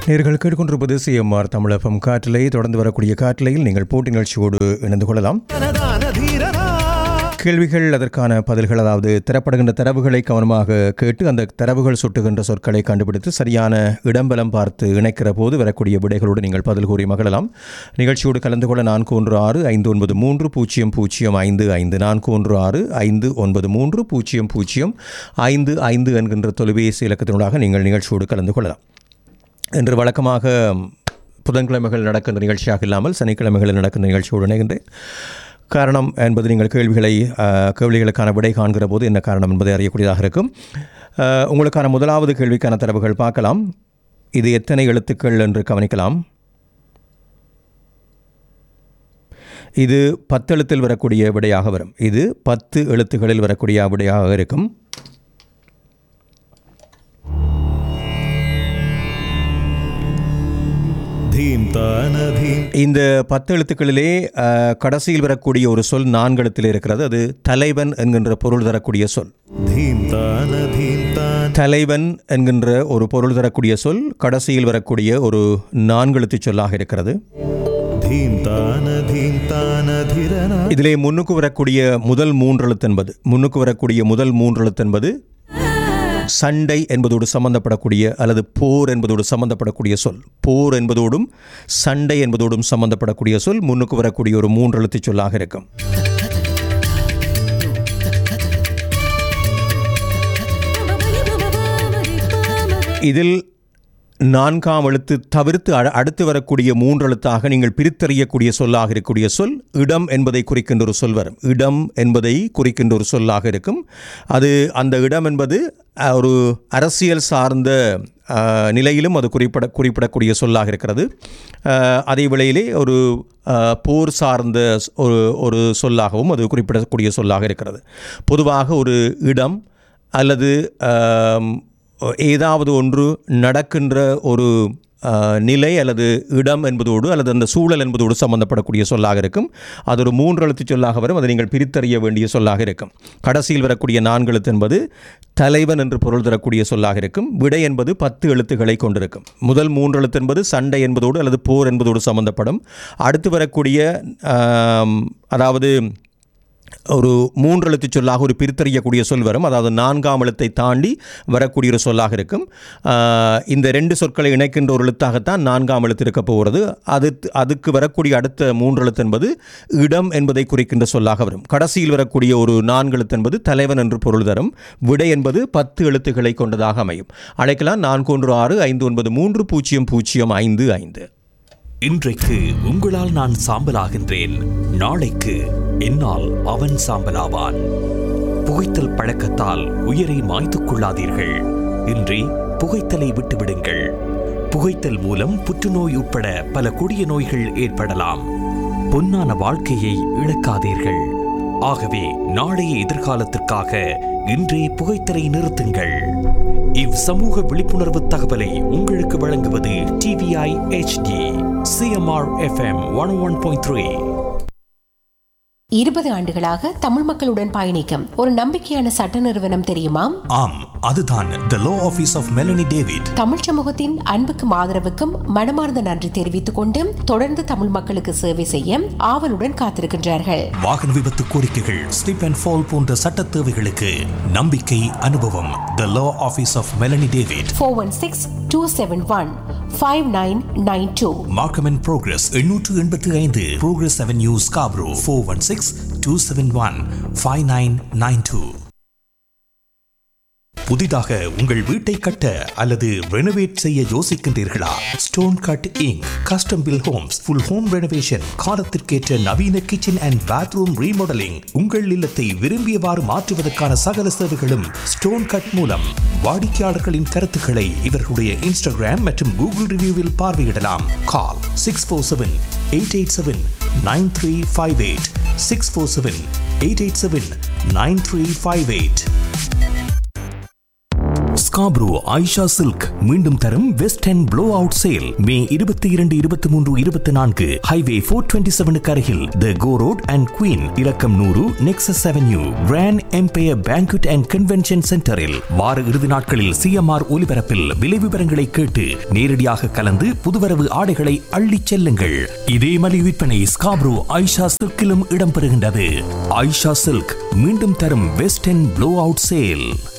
நேர்கள் கேட்டுக்கொண்டிருப்பது சிஎம்ஆர் தமிழகம் காற்றிலை தொடர்ந்து வரக்கூடிய காற்றிலையில் நீங்கள் போட்டி நிகழ்ச்சியோடு இணைந்து கொள்ளலாம் கேள்விகள் அதற்கான பதில்கள் அதாவது தரப்படுகின்ற தரவுகளை கவனமாக கேட்டு அந்த தரவுகள் சுட்டுகின்ற சொற்களை கண்டுபிடித்து சரியான இடம்பலம் பார்த்து இணைக்கிற போது வரக்கூடிய விடைகளோடு நீங்கள் பதில் கூறி மகிழலாம் நிகழ்ச்சியோடு கலந்து கொள்ள நான்கு ஒன்று ஆறு ஐந்து ஒன்பது மூன்று பூஜ்ஜியம் பூஜ்ஜியம் ஐந்து ஐந்து நான்கு ஒன்று ஆறு ஐந்து ஒன்பது மூன்று பூஜ்ஜியம் பூஜ்ஜியம் ஐந்து ஐந்து என்கின்ற தொலைபேசி இலக்கத்தினூடாக நீங்கள் நிகழ்ச்சியோடு கலந்து கொள்ளலாம் இன்று வழக்கமாக புதன்கிழமைகள் நடக்கின்ற நிகழ்ச்சியாக இல்லாமல் சனிக்கிழமைகளில் நடக்கின்ற நிகழ்ச்சியோடு இணைகின்றேன் காரணம் என்பது நீங்கள் கேள்விகளை அஹ், கேள்விகளுக்கான விடை காண்கிற போது என்ன காரணம் என்பதை அறியக்கூடியதாக இருக்கும் அஹ், உங்களுக்கான முதலாவது கேள்விக்கான தரவுகள் பார்க்கலாம் இது எத்தனை எழுத்துக்கள் என்று கவனிக்கலாம் இது பத்து எழுத்தில் வரக்கூடிய விடையாக வரும் இது பத்து எழுத்துக்களில் வரக்கூடிய விடையாக இருக்கும் धीं तानधीं இந்த பத்து எழுத்துக்களிலே அஹ், கடைசியில் வரக்கூடிய ஒரு சொல் நான்கு எழுத்தில் இருக்கிறது அது தலைவன் என்கின்ற பொருள் தரக்கூடிய சொல் धीं तानधीं तान् தலைவன் என்கின்ற ஒரு பொருள் தரக்கூடிய சொல் கடைசியில் வரக்கூடிய ஒரு நான்கு எழுத்துச் சொல்லாக இருக்கிறது धीं तानधीं तानधिरना இதிலே முன்னுக்கு வரக்கூடிய முதல் மூன்று எழுத்து என்பது முன்னுக்கு வரக்கூடிய முதல் மூன்று எழுத்து என்பது சண்டை என்பதோடு சம்பந்தப்படக்கூடிய அல்லது போர் என்பதோடு சம்பந்தப்படக்கூடிய சொல் போர் என்பதோடும் சண்டை என்பதோடும் சம்பந்தப்படக்கூடிய சொல் முன்னுக்கு வரக்கூடிய ஒரு மூன்று எழுத்துச் சொல்லாக இருக்கும் இதில் நான்காம் எழுத்து தவிர்த்து அ- அடுத்து வரக்கூடிய மூன்று எழுத்தாக நீங்கள் பிரித்தறியக்கூடிய சொல்லாக இருக்கக்கூடிய சொல் இடம் என்பதை குறிக்கின்ற ஒரு சொல் வரும் இடம் என்பதை குறிக்கின்ற ஒரு சொல்லாக இருக்கும் அது அந்த இடம் என்பது அஹ், ஒரு அரசியல் சார்ந்த அஹ், நிலையிலும் அது குறிப்பிட குறிப்பிடக்கூடிய சொல்லாக இருக்கிறது அஹ், அதே வேளையிலே ஒரு அஹ், போர் சார்ந்த ஸ்- ஒரு ஒரு சொல்லாகவும் அது குறிப்பிடக்கூடிய சொல்லாக இருக்கிறது பொதுவாக ஒரு இடம் அல்லது ஆம், ஏதாவது ஒன்று நடக்கின்ற ஒரு ஆ, நிலை அல்லது இடம் என்பதோடு அல்லது அந்த சூழல் என்பதோடு சம்பந்தப்படக்கூடிய சொல்லாக இருக்கும் அது ஒரு மூன்று எழுத்து சொல்லாக வரும் அதை நீங்கள் பிரித்தறிய வேண்டிய சொல்லாக இருக்கும் கடைசியில் வரக்கூடிய நான்கு எழுத்து என்பது தலைவன் என்று பொருள் தரக்கூடிய சொல்லாக இருக்கும் விடை என்பது பத்து எழுத்துக்களை கொண்டிருக்கும் முதல் மூன்று எழுத்து என்பது சண்டை என்பதோடு அல்லது போர் என்பதோடு சம்பந்தப்படும் அடுத்து வரக்கூடிய ஆம், அதாவது ஒரு மூன்று எழுத்து சொல்லாக ஒரு பிரித்தறியக்கூடிய சொல் வரும் அதாவது நான்காம் எழுத்தை தாண்டி வரக்கூடிய ஒரு சொல்லாக இருக்கும் ஆஹ் இந்த ரெண்டு சொற்களை இணைக்கின்ற ஒரு எழுத்தாகத்தான் நான்காம் எழுத்து இருக்க போகிறது அது அதுக்கு வரக்கூடிய அடுத்த மூன்று எழுத்து என்பது இடம் என்பதை குறிக்கின்ற சொல்லாக வரும் கடைசியில் வரக்கூடிய ஒரு நான்கு எழுத்து என்பது தலைவன் என்று பொருள் தரும் விடை என்பது பத்து எழுத்துக்களை கொண்டதாக அமையும் அழைக்கலாம் நான்கு ஒன்று ஆறு ஐந்து ஒன்பது மூன்று பூஜ்ஜியம் பூஜ்ஜியம் ஐந்து ஐந்து இன்றைக்கு உங்களால் நான் சாம்பலாகின்றேன் நாளைக்கு என்னால் அவன் சாம்பலாவான் புகைத்தல் பழக்கத்தால் உயிரை மாய்த்துக் கொள்ளாதீர்கள் இன்றி புகைத்தலை விட்டுவிடுங்கள் புகைத்தல் மூலம் புற்றுநோய் உட்பட பல கொடிய நோய்கள் ஏற்படலாம் பொன்னான வாழ்க்கையை இழக்காதீர்கள் ஆகவே நாளைய எதிர்காலத்திற்காக இன்றே புகைத்தலை நிறுத்துங்கள் இவ் சமூக விழிப்புணர்வு தகவலை உங்களுக்கு வழங்குவது TVI HD CMR FM one one point three இருபது ஆண்டுகளாக தமிழ் மக்களுடன் பயணிக்கும் ஒரு நம்பிக்கையான சட்ட நிறுவனம் தெரியுமா ஆம் அதுதான் the law office of Melanie David Tamil சமூகத்தின் அன்புக்கும் ஆதரவுக்கும் மனமார்ந்த நன்றி தெரிவித்துக் கொண்டு தொடர்ந்து தமிழ் மக்களுக்கு சேவை செய்ய ஆவலுடன் காத்திருக்கின்றார்கள் வாகன விபத்து கோரிக்கைகள் ஸ்லிப் அண்ட் ஃபால் போன்ற சட்ட தேவைகளுக்கு நம்பிக்கை அனுபவம் the law office of Melanie David four one six two seven one five nine nine two Markham and Progress எண்ணூற்று எண்பத்தி ஐந்து Progress Avenue Scarborough four one six two seven one five nine nine two புதிதாக உங்கள் வீட்டை கட்ட அல்லது renovate செய்ய யோசிக்கின்றீர்களா Stone Cut Inc custom built homes full home renovation காலத்திற்கேற்ற நவீன கிச்சன் அண்ட் பாத்ரூம் ரீமாடலிங் உங்கள் இல்லத்தை விரும்பியவாறு மாற்றுவதற்கான சகல சேவைகளும் ஸ்டோன் கட் மூலம் வாடிக்கையாளர்களின் கருத்துக்களை இவர்களுடைய இன்ஸ்டாகிராம் மற்றும் கூகுள் ரிவ்யூவில் பார்வையிடலாம் call six four seven eight eight seven nine three five eight six four seven eight eight seven nine three five eight Scarborough Aisha silk மீண்டும் தரும் west and blow out sale May இருபத்தி இரண்டு இருபத்தி மூன்று இருபத்தி நான்கு ஹைவே போர் டுவெண்ட்டி செவனுக்கு அருகில் the Gore Road and Queen இலக்கம் நூறு Nexus Avenue Grand Empire banquet and convention சென்டரில் வார இறுதி நாட்களில் சிஎம்ஆர் ஒலிபரப்பில் விலை விவரங்களை கேட்டு நேரடியாக கலந்து புதுவரவு ஆடைகளை அள்ளிச் செல்லுங்கள் இதே மலி விற்பனை ஸ்காப்ரோ ஐஷா சில்கிலும் இடம்பெறுகின்றது ஐஷா சில்க் மீண்டும் தரும் west and blow out sale